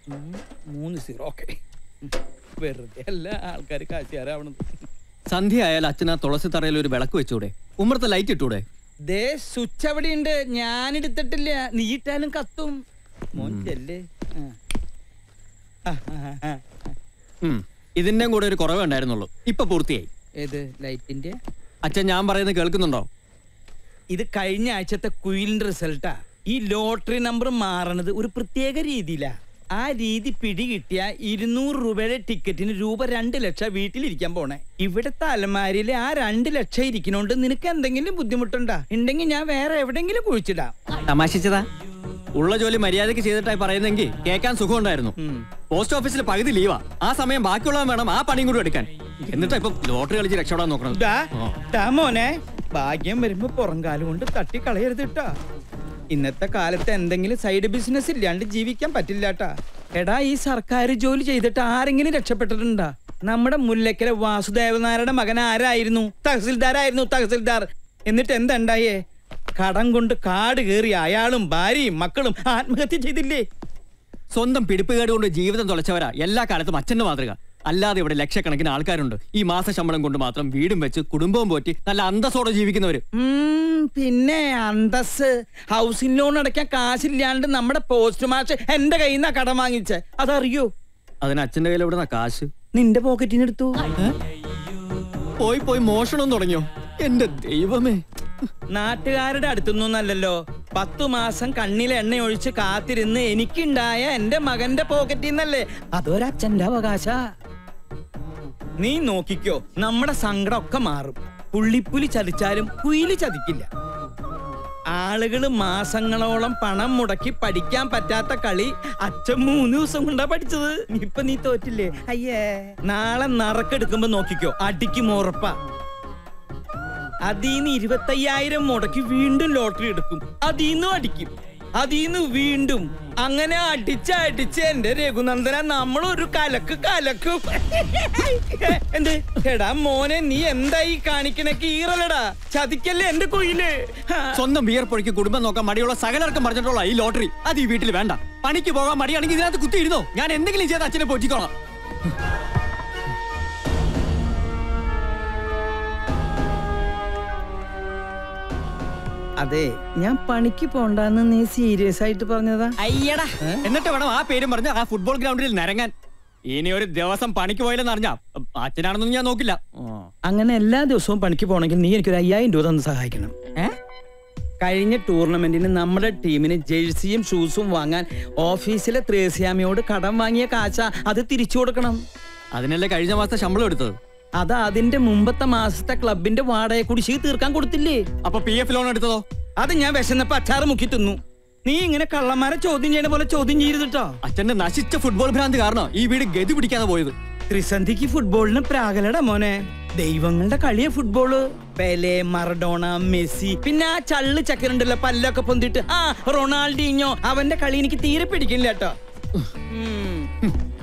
മൂന്ന് zero okay വെറുതെ അല്ല ആൾക്കാർ കാശുകാരാവണത് സന്ധ്യ ആയാൽ അച്ഛൻ ആ തുളസി തറയിൽ ഒരു വിളക്ക് വെച്ചൂടെ ഉമ്മറത്തെ ലൈറ്റ് ഇട്ടൂടെ ദേ സ്വിച്ച് അവിടെ ഉണ്ട് ഞാൻ എടുത്തിട്ടില്ല നീ ഇട്ടാലും കത്തും മോൻ ചെല്ലേ ഉം. ഇതിന്റെ കൂടെ ഒരു കുറവേ ഉണ്ടായിരുന്നുള്ളൂ ഇപ്പൊ പൂർത്തിയായി ഏത് ലൈറ്റിന്റെ അച്ഛൻ ഞാൻ പറയുന്നത് കേൾക്കുന്നുണ്ടോ ഇത് കഴിഞ്ഞ ആഴ്ചത്തെ കുയിലിന്റെ റിസൾട്ടാ ഈ ലോട്ടറി നമ്പർ മാറണത് ഒരു പ്രത്യേക രീതിയിലാ ആ രീതി പിടികിട്ടിയ ഇരുന്നൂറ് രൂപയുടെ ടിക്കറ്റിന് രൂപ രണ്ട് ലക്ഷം വീട്ടിലിരിക്കാൻ പോണേ ഇവിടുത്തെ അലമാരിയില് ആ രണ്ട് ലക്ഷം ഇരിക്കണോണ്ട് നിനക്ക് എന്തെങ്കിലും ബുദ്ധിമുട്ടുണ്ടാ ഉണ്ടെങ്കിൽ ഞാൻ വേറെ എവിടെങ്കിലും കുഴിച്ചിടാം തമാശിച്ചതാ ഉള്ള ജോലി മര്യാദയ്ക്ക് ചെയ്തിട്ടായി പറയുന്നെങ്കിൽ കേൾക്കാൻ സുഖമുണ്ടായിരുന്നു ഉം. പോസ്റ്റ് ഓഫീസിൽ പകുതി ലീവാ ആ സമയം ബാക്കിയുള്ളവൻ വേണം ആ പണിയും കൂടി എടുക്കാൻ എന്നിട്ടാ ഇപ്പൊ ലോട്ടറി കളിച്ച് രക്ഷപ്പെടാൻ നോക്കണം ദാ, ദാ മോനെ ഭാഗ്യം വരുമ്പോ പുറംകാലം കൊണ്ട് തട്ടി കളയരുത് കേട്ടാ ഇന്നത്തെ കാലത്ത് എന്തെങ്കിലും സൈഡ് ബിസിനസ് ഇല്ലാണ്ട് ജീവിക്കാൻ പറ്റില്ല ട്ടാ. എടാ ഈ സർക്കാർ ജോലി ചെയ്തിട്ട് ആരെങ്കിലും രക്ഷപ്പെട്ടിട്ടുണ്ടാ നമ്മുടെ മുല്ലക്കലെ വാസുദേവനാരുടെ മകൻ ആരായിരുന്നു തഹസിൽദാരായിരുന്നു തഹസിൽദാർ എന്നിട്ട് എന്തുണ്ടായേ കടം കൊണ്ട് കാട് കയറി അയാളും ഭാര്യയും മക്കളും ആത്മഹത്യ ചെയ്തില്ലേ സ്വന്തം പിടിപ്പുകേട് കൊണ്ട് ജീവിതം തുളച്ചവരാ എല്ലാ കാലത്തും അച്ഛന്റെ മാതൃക അല്ലാതെ ഇവിടെ ലക്ഷക്കണക്കിന് ആൾക്കാരുണ്ട് ഈ മാസ ശമ്പളം കൊണ്ട് മാത്രം വീടും വെച്ച് കുടുംബവും പോറ്റി നല്ല അന്തസ്സോടെ ജീവിക്കുന്നവര് ഉം, പിന്നെ അന്തസ് ഹൗസിംഗ് ലോൺ അടയ്ക്കാൻ കാശില്ലാണ്ട് നമ്മുടെ പോസ്റ്റ് മാഷ് എന്റെ കയ്യിൽ നിന്നാ കടം വാങ്ങിച്ചേ അതറിയോ അതിന് അച്ഛന്റെ കയ്യിൽ എവിടുന്ന കാശ് നിന്റെ പോക്കറ്റിന് എടുത്തു പോയി പോയി മോഷണം തുടങ്ങിയോ എന്റെ ദൈവമേ നാട്ടുകാരുടെ അടുത്തൊന്നല്ലല്ലോ പത്തു മാസം കണ്ണിൽ എണ്ണ ഒഴിച്ച് കാത്തിരുന്ന് എനിക്കുണ്ടായ എന്റെ മകന്റെ പോക്കറ്റിൽ നിന്നല്ലേ അതൊരച്ഛന്റെ അവകാശ നീ നോക്കിക്കോ നമ്മുടെ സങ്കടം ഒക്കെ മാറും പുള്ളിപ്പുലി ചതിച്ചാലും കുയില് ചതിക്കില്ല ആളുകള് മാസങ്ങളോളം പണം മുടക്കി പഠിക്കാൻ പറ്റാത്ത കളി അച്ഛൻ മൂന്ന് ദിവസം കൊണ്ടാ പഠിച്ചത് ഇപ്പൊ നീ തോറ്റില്ലേ അയ്യേ നാളെ നറക്കെടുക്കുമ്പോ നോക്കിക്കോ അടിക്കും ഉറപ്പാ അതീന്ന് ഇരുപത്തയ്യായിരം മുടക്കി വീണ്ടും ലോട്ടറി എടുക്കും അതീന്നും അടിക്കും അതീന്ന് വീണ്ടും അങ്ങനെ അടിച്ച് അടിച്ച് എന്റെ രഘുനന്ദന നമ്മളൊരു കലക്ക് കലക്കും എന്ത് എടാ മോനെ നീ എന്തായി കാണിക്കണ കീറലടാ ചതിക്കല്ലേ എന്റെ കുയില് ഹാ. സ്വന്തം വിയർപ്പൊഴിക്ക് കുടുംബം നോക്കാൻ മടിയുള്ള സകലർക്കും പറഞ്ഞിട്ടുള്ള ഈ ലോട്ടറി അത് ഈ വീട്ടിൽ വേണ്ട പണിക്ക് പോകാൻ മടിയാണെങ്കിൽ ഇതിനകത്ത് കുത്തിയിരുന്നോ ഞാൻ എന്തെങ്കിലും ചെയ്ത് അച്ഛനെ പൊറ്റിക്കോളാം അതെ ഞാൻ പണിക്ക് പോണ്ടെന്ന് നീ സീരിയസ് ആയിട്ട് പറഞ്ഞതാ അയ്യടാ എന്നിട്ട് വേണം ആ പേരും പറഞ്ഞ് ആ ഫുട്ബോൾ ഗ്രൗണ്ടിൽ നിരങ്ങാൻ ഇനി ഒരു ദിവസം പണിക്ക് പോയില്ലെന്ന് അറിഞ്ഞാ അച്ഛനാണെന്നൊന്നും ഞാൻ നോക്കില്ല അങ്ങനെ എല്ലാ ദിവസവും പണിക്ക് പോണെങ്കിൽ നീ എനിക്കൊരു അയ്യായിരം രൂപ തന്ന് സഹായിക്കണം ഏ? കഴിഞ്ഞ ടൂർണമെന്റിന് നമ്മുടെ ടീമിന് ജേഴ്സിയും ഷൂസും വാങ്ങാൻ ഓഫീസിലെ ത്രേസ്യാമയോട് കടം വാങ്ങിയ കാശ അത് തിരിച്ചു കൊടുക്കണം അതിനല്ലേ കഴിഞ്ഞ മാസത്തെ ശമ്പളം എടുത്തത് അത് അതിന്റെ മുമ്പത്തെ മാസത്തെ ക്ലബിന്റെ വാടക കുടിശ്ശിക തീർക്കാൻ കൊടുത്തില്ലേ അപ്പൊ പി എഫ് ലോൺ എടുത്തതോ അത് ഞാൻ വിശന്നപ്പോ അച്ചാറ് മുക്കി തിന്നു നീ ഇങ്ങനെ കള്ളന്മാരെ ചോദ്യം ചെയ്യണ പോലെ ചോദ്യം ചെയ്തിട്ടോ അച്ഛന്റെ നശിച്ച ഫുട്ബോൾ ഭ്രാന്ത് കാരണം ഈ വീട് ഗതി പിടിക്കാതെ പോയത് ത്രിസന്ധിക്ക് ഫുട്ബോളിന് പ്രാഗലടാ മോനെ ദൈവങ്ങളുടെ കളിയ ഫുട്ബോള് പെലെ മറഡോണ മെസ്സി പിന്നെ ആ ചള്ള് ചക്കരുണ്ടല്ലോ പല്ലൊക്കെ പൊന്തിട്ട് ആ റൊണാൾഡീഞ്ഞോ അവന്റെ കളി എനിക്ക് തീരെ പിടിക്കില്ല കേട്ടോ ഉം.